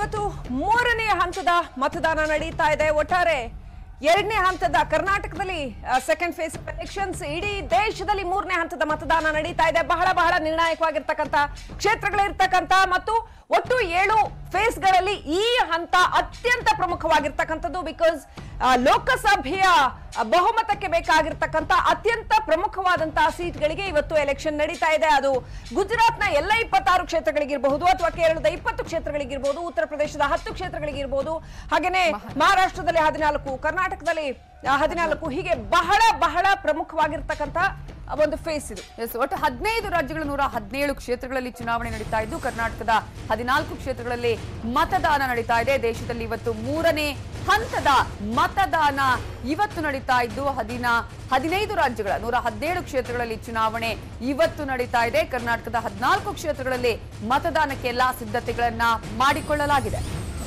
ಇವತ್ತು ಮೂರನೆಯ ಹಂತದ ಮತದಾನ ನಡೀತಾ ಇದೆ ಒಟ್ಟಾರೆ ಎರಡನೇ ಹಂತದ ಕರ್ನಾಟಕದಲ್ಲಿ ಸೆಕೆಂಡ್ ಫೇಸ್ ಎಲೆಕ್ಷನ್ಸ್ ಇಡೀ ದೇಶದಲ್ಲಿ ಮೂರನೇ ಹಂತದ ಮತದಾನ ನಡೀತಾ ಇದೆ ಬಹಳ ಬಹಳ ನಿರ್ಣಾಯಕವಾಗಿರ್ತಕ್ಕಂಥ ಕ್ಷೇತ್ರಗಳಿರ್ತಕ್ಕಂಥ ಮತ್ತು ಒಟ್ಟು ಏಳು ಫೇಸ್ಗಳಲ್ಲಿ ಈ ಹಂತ ಅತ್ಯಂತ ಪ್ರಮುಖವಾಗಿರ್ತಕ್ಕಂಥದ್ದು ಬಿಕಾಸ್ ಲೋಕಸಭೆಯ ಆ, ಬಹುಮತಕ್ಕೆ ಬೇಕಾಗಿರ್ತಕ್ಕಂಥ ಅತ್ಯಂತ ಪ್ರಮುಖವಾದಂತಹ ಸೀಟ್ಗಳಿಗೆ ಇವತ್ತು ಎಲೆಕ್ಷನ್ ನಡೀತಾ ಇದೆ ಅದು ಗುಜರಾತ್ನ ಎಲ್ಲ ಇಪ್ಪತ್ತಾರು ಕ್ಷೇತ್ರಗಳಿಗಿರಬಹುದು ಅಥವಾ ಕೇರಳದ ಇಪ್ಪತ್ತು ಕ್ಷೇತ್ರಗಳಿಗಿರಬಹುದು ಉತ್ತರ ಪ್ರದೇಶದ ಹತ್ತು ಕ್ಷೇತ್ರಗಳಿಗಿರಬಹುದು ಹಾಗೇನೆ ಮಹಾರಾಷ್ಟ್ರದಲ್ಲಿ ಹದಿನಾಲ್ಕು ಕರ್ನಾಟಕದಲ್ಲಿ ಆ, ಹದಿನಾಲ್ಕು ಹೀಗೆ ಬಹಳ ಬಹಳ ಪ್ರಮುಖವಾಗಿರ್ತಕ್ಕಂಥ ಒಂದು ಫೇಸ್ ಇದು ಎಸ್ ಒಟ್ಟು ಹದಿನೈದು ರಾಜ್ಯಗಳ ನೂರ ಹದಿನೇಳು ಕ್ಷೇತ್ರಗಳಲ್ಲಿ ಚುನಾವಣೆ ನಡೀತಾ ಇದ್ದು ಕರ್ನಾಟಕದ ಹದಿನಾಲ್ಕು ಕ್ಷೇತ್ರಗಳಲ್ಲಿ ಮತದಾನ ನಡೀತಾ ಇದೆ ದೇಶದಲ್ಲಿ ಇವತ್ತು ಮೂರನೇ ಹಂತದ ಮತದಾನ ಇವತ್ತು ನಡೀತಾ ಇದ್ದು ಹದಿನ ಹದಿನೈದು ರಾಜ್ಯಗಳ ನೂರ ಹದಿನೇಳು ಕ್ಷೇತ್ರಗಳಲ್ಲಿ ಚುನಾವಣೆ ಇವತ್ತು ನಡೀತಾ ಇದೆ ಕರ್ನಾಟಕದ ಹದಿನಾಲ್ಕು ಕ್ಷೇತ್ರಗಳಲ್ಲಿ ಮತದಾನಕ್ಕೆ ಎಲ್ಲಾ ಸಿದ್ಧತೆಗಳನ್ನ ಮಾಡಿಕೊಳ್ಳಲಾಗಿದೆ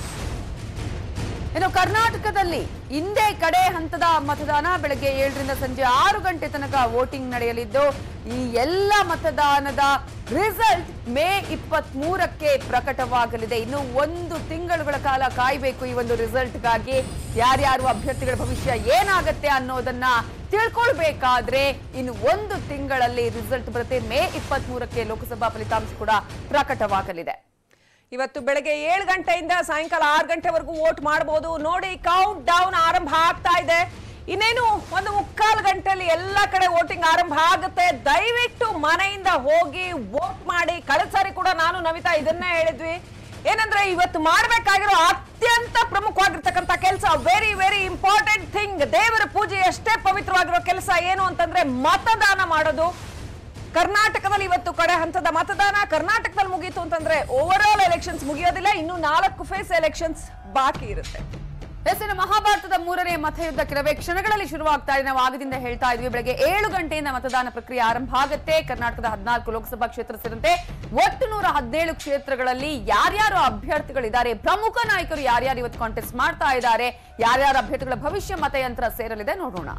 ಇನ್ನು ಕರ್ನಾಟಕದಲ್ಲಿ ಇಂದೇ ಕಡೆ ಹಂತದ ಮತದಾನ ಬೆಳಗ್ಗೆ ಏಳರಿಂದ ಸಂಜೆ ಆರು ಗಂಟೆ ತನಕ ವೋಟಿಂಗ್ ನಡೆಯಲಿದ್ದು ಈ ಎಲ್ಲ ಮತದಾನದ ರಿಸಲ್ಟ್ ಮೇ ಇಪ್ಪತ್ತ್ ಮೂರಕ್ಕೆ ಪ್ರಕಟವಾಗಲಿದೆ ಇನ್ನು ಒಂದು ತಿಂಗಳುಗಳ ಕಾಲ ಕಾಯಬೇಕು ಈ ಒಂದು ರಿಸಲ್ಟ್ಗಾಗಿ ಯಾರ್ಯಾರು ಅಭ್ಯರ್ಥಿಗಳ ಭವಿಷ್ಯ ಏನಾಗತ್ತೆ ಅನ್ನೋದನ್ನ ತಿಳ್ಕೊಳ್ಬೇಕಾದ್ರೆ ಇನ್ನು ಒಂದು ತಿಂಗಳಲ್ಲಿ ರಿಸಲ್ಟ್ ಬರುತ್ತೆ ಮೇ ಇಪ್ಪತ್ತ್ ಮೂರಕ್ಕೆ ಲೋಕಸಭಾ ಫಲಿತಾಂಶ ಕೂಡ ಪ್ರಕಟವಾಗಲಿದೆ ಇವತ್ತು ಬೆಳಗ್ಗೆ ಏಳು ಗಂಟೆಯಿಂದ ಸಾಯಂಕಾಲ ಆರು ಗಂಟೆವರೆಗೂ ವೋಟ್ ಮಾಡಬಹುದು ನೋಡಿ ಕೌಂಟ್ ಡೌನ್ ಆರಂಭ ಆಗ್ತಾ ಇದೆ ಇನ್ನೇನು ಒಂದು ಮುಕ್ಕಾಲು ಗಂಟೆಯಲ್ಲಿ ಎಲ್ಲ ಕಡೆ ವೋಟಿಂಗ್ ಆರಂಭ ಆಗುತ್ತೆ ದಯವಿಟ್ಟು ಮನೆಯಿಂದ ಹೋಗಿ ವೋಟ್ ಮಾಡಿ ಕಳೆದ ಸಾರಿ ಕೂಡ ನಾನು ನಮಿತಾ ಇದನ್ನೇ ಹೇಳಿದ್ವಿ ಏನಂದ್ರೆ ಇವತ್ತು ಮಾಡ್ಬೇಕಾಗಿರೋ ಅತ್ಯಂತ ಪ್ರಮುಖವಾಗಿರ್ತಕ್ಕಂಥ ಕೆಲಸ ವೆರಿ ವೆರಿ ಇಂಪಾರ್ಟೆಂಟ್ ಥಿಂಗ್ ದೇವರ ಪೂಜೆ ಎಷ್ಟೇ ಪವಿತ್ರವಾಗಿರೋ ಕೆಲಸ ಏನು ಅಂತಂದ್ರೆ ಮತದಾನ ಮಾಡೋದು ಕರ್ನಾಟಕದಲ್ಲಿ ಇವತ್ತು ಕಡೆ ಹಂತದ ಮತದಾನ ಕರ್ನಾಟಕದಲ್ಲಿ ಮುಗೀತು ಅಂತಂದ್ರೆ ಓವರ್ ಆಲ್ ಎಲೆಕ್ಷನ್ಸ್ ಮುಗಿಯೋದಿಲ್ಲ ಇನ್ನು ನಾಲ್ಕು ಫೇಸ್ ಎಲೆಕ್ಷನ್ಸ್ ಬಾಕಿ ಇರುತ್ತೆ ಎಸ್ ಇನ್ನು ಮಹಾಭಾರತದ ಮೂರನೇ ಮತಯುದ್ಧ ಕೆಲವೇ ಕ್ಷಣಗಳಲ್ಲಿ ಶುರುವಾಗ್ತಾ ಇದೆ ನಾವು ಆಗದಿಂದ ಹೇಳ್ತಾ ಇದ್ವಿ ಬೆಳಗ್ಗೆ ಏಳು ಗಂಟೆಯಿಂದ ಮತದಾನ ಪ್ರಕ್ರಿಯೆ ಆರಂಭ ಆಗುತ್ತೆ ಕರ್ನಾಟಕದ ಹದಿನಾಲ್ಕು ಲೋಕಸಭಾ ಕ್ಷೇತ್ರ ಸೇರಿದಂತೆ ಒಟ್ಟು ನೂರ ಹದಿನೇಳು ಕ್ಷೇತ್ರಗಳಲ್ಲಿ ಯಾರ್ಯಾರು ಅಭ್ಯರ್ಥಿಗಳಿದ್ದಾರೆ ಪ್ರಮುಖ ನಾಯಕರು ಯಾರ್ಯಾರು ಇವತ್ತು ಕಾಂಟೆಸ್ಟ್ ಮಾಡ್ತಾ ಇದ್ದಾರೆ ಯಾರ್ಯಾರ ಅಭ್ಯರ್ಥಿಗಳ ಭವಿಷ್ಯ ಮತಯಂತ್ರ ಸೇರಲಿದೆ ನೋಡೋಣ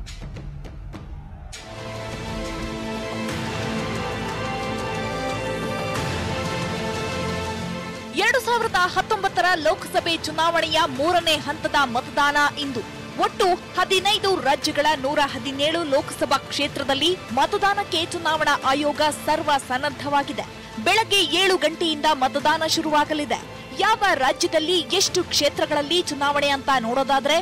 ಎರಡು ಸಾವಿರದ ಹತ್ತೊಂಬತ್ತರ ಲೋಕಸಭೆ ಚುನಾವಣೆಯ ಮೂರನೇ ಹಂತದ ಮತದಾನ ಇಂದು ಒಟ್ಟು ಹದಿನೈದು ರಾಜ್ಯಗಳ ನೂರ ಹದಿನೇಳು ಲೋಕಸಭಾ ಕ್ಷೇತ್ರದಲ್ಲಿ ಮತದಾನಕ್ಕೆ ಚುನಾವಣಾ ಆಯೋಗ ಸರ್ವ ಸನ್ನದ್ಧವಾಗಿದೆ ಬೆಳಗ್ಗೆ ಏಳು ಗಂಟೆಯಿಂದ ಮತದಾನ ಶುರುವಾಗಲಿದೆ ಯಾವ ರಾಜ್ಯದಲ್ಲಿ ಎಷ್ಟು ಕ್ಷೇತ್ರಗಳಲ್ಲಿ ಚುನಾವಣೆ ಅಂತ ನೋಡೋದಾದ್ರೆ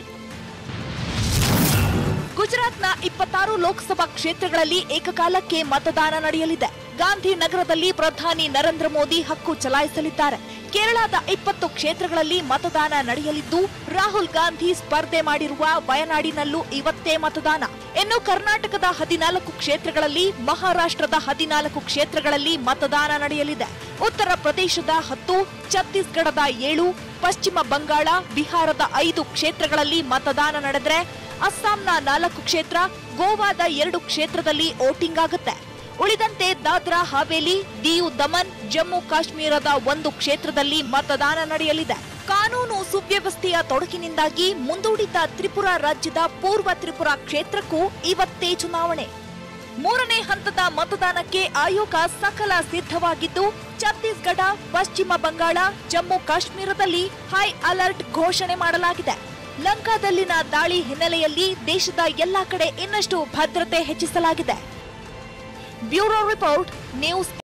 ಗುಜರಾತ್ನ ಇಪ್ಪತ್ತಾರು ಲೋಕಸಭಾ ಕ್ಷೇತ್ರಗಳಲ್ಲಿ ಏಕಕಾಲಕ್ಕೆ ಮತದಾನ ನಡೆಯಲಿದೆ ಗಾಂಧಿನಗರದಲ್ಲಿ ಪ್ರಧಾನಿ ನರೇಂದ್ರ ಮೋದಿ ಹಕ್ಕು ಚಲಾಯಿಸಲಿದ್ದಾರೆ ಕೇರಳದ ಇಪ್ಪತ್ತು ಕ್ಷೇತ್ರಗಳಲ್ಲಿ ಮತದಾನ ನಡೆಯಲಿದ್ದು ರಾಹುಲ್ ಗಾಂಧಿ ಸ್ಪರ್ಧೆ ಮಾಡಿರುವ ವಯನಾಡಿನಲ್ಲೂ ಇವತ್ತೇ ಮತದಾನ ಇನ್ನು ಕರ್ನಾಟಕದ ಹದಿನಾಲ್ಕು ಕ್ಷೇತ್ರಗಳಲ್ಲಿ ಮಹಾರಾಷ್ಟ್ರದ ಹದಿನಾಲ್ಕು ಕ್ಷೇತ್ರಗಳಲ್ಲಿ ಮತದಾನ ನಡೆಯಲಿದೆ ಉತ್ತರ ಪ್ರದೇಶದ ಹತ್ತು ಛತ್ತೀಸ್ಗಢದ ಏಳು ಪಶ್ಚಿಮ ಬಂಗಾಳ ಬಿಹಾರದ ಐದು ಕ್ಷೇತ್ರಗಳಲ್ಲಿ ಮತದಾನ ನಡೆದರೆ ಅಸ್ಸಾಂನ ನಾಲ್ಕು ಕ್ಷೇತ್ರ ಗೋವಾದ ಎರಡು ಕ್ಷೇತ್ರದಲ್ಲಿ ವೋಟಿಂಗ್ ಆಗುತ್ತೆ ಉಳಿದಂತೆ ದಾದ್ರಾ ಹಾವೇಲಿ ದಿಯು ದಮನ್ ಜಮ್ಮು ಕಾಶ್ಮೀರದ ಒಂದು ಕ್ಷೇತ್ರದಲ್ಲಿ ಮತದಾನ ನಡೆಯಲಿದೆ ಕಾನೂನು ಸುವ್ಯವಸ್ಥೆಯ ತೊಡಕಿನಿಂದಾಗಿ ಮುಂದೂಡಿದ್ದ ತ್ರಿಪುರಾ ರಾಜ್ಯದ ಪೂರ್ವ ತ್ರಿಪುರಾ ಕ್ಷೇತ್ರಕ್ಕೂ ಇವತ್ತೇ ಚುನಾವಣೆ ಮೂರನೇ ಹಂತದ ಮತದಾನಕ್ಕೆ ಆಯೋಗ ಸಕಲ ಸಿದ್ಧವಾಗಿದ್ದು ಛತ್ತೀಸ್ಗಢ ಪಶ್ಚಿಮ ಬಂಗಾಳ ಜಮ್ಮು ಕಾಶ್ಮೀರದಲ್ಲಿ ಹೈ ಅಲರ್ಟ್ ಘೋಷಣೆ ಮಾಡಲಾಗಿದೆ ಲಂಕಾದಲ್ಲಿನ ದಾಳಿ ಹಿನ್ನೆಲೆಯಲ್ಲಿ ದೇಶದ ಎಲ್ಲಾ ಕಡೆ ಇನ್ನಷ್ಟು ಭದ್ರತೆ ಹೆಚ್ಚಿಸಲಾಗಿದೆ ಬ್ಯೂರೋ ರಿಪೋರ್ಟ್ ನ್ಯೂಸ್